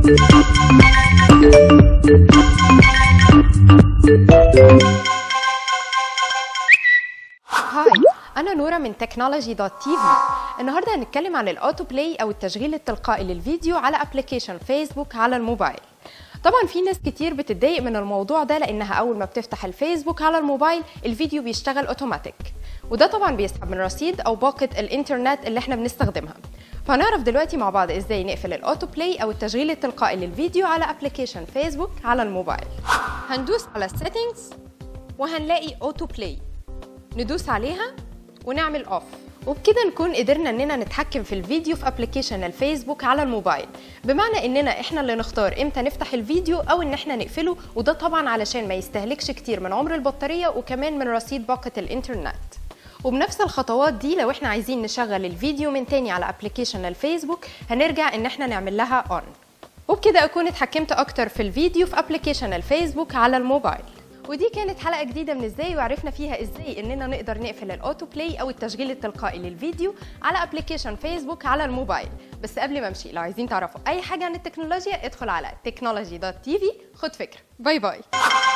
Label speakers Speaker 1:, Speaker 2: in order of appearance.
Speaker 1: هاي أنا نورة من تكنولوجي دوت تي في النهاردة هنتكلم عن الأوتو بلاي أو التشغيل التلقائي للفيديو على أبليكيشن فيسبوك على الموبايل طبعا في ناس كتير بتتضايق من الموضوع ده لأنها أول ما بتفتح الفيسبوك على الموبايل الفيديو بيشتغل أوتوماتيك وده طبعا بيسحب من رصيد أو باقة الإنترنت اللي احنا بنستخدمها فهنعرف دلوقتي مع بعض ازاي نقفل الاوتو بلاي او التشغيل التلقائي للفيديو على ابلكيشن فيسبوك على الموبايل هندوس على السيتنجز وهنلاقي اوتو بلاي ندوس عليها ونعمل اوف وبكده نكون قدرنا اننا نتحكم في الفيديو في ابلكيشن الفيسبوك على الموبايل بمعنى اننا احنا اللي نختار امتى نفتح الفيديو او ان احنا نقفله وده طبعا علشان ما يستهلكش كتير من عمر البطاريه وكمان من رصيد باقه الانترنت وبنفس الخطوات دي لو احنا عايزين نشغل الفيديو من تاني على ابلكيشن الفيسبوك هنرجع ان احنا نعمل لها اون وبكده اكون اتحكمت اكتر في الفيديو في ابلكيشن الفيسبوك على الموبايل ودي كانت حلقه جديده من ازاي وعرفنا فيها ازاي اننا نقدر نقفل الاوتو بلاي او التشغيل التلقائي للفيديو على ابلكيشن فيسبوك على الموبايل بس قبل ما امشي لو عايزين تعرفوا اي حاجه عن التكنولوجيا ادخل على technology.tv خد فكره باي باي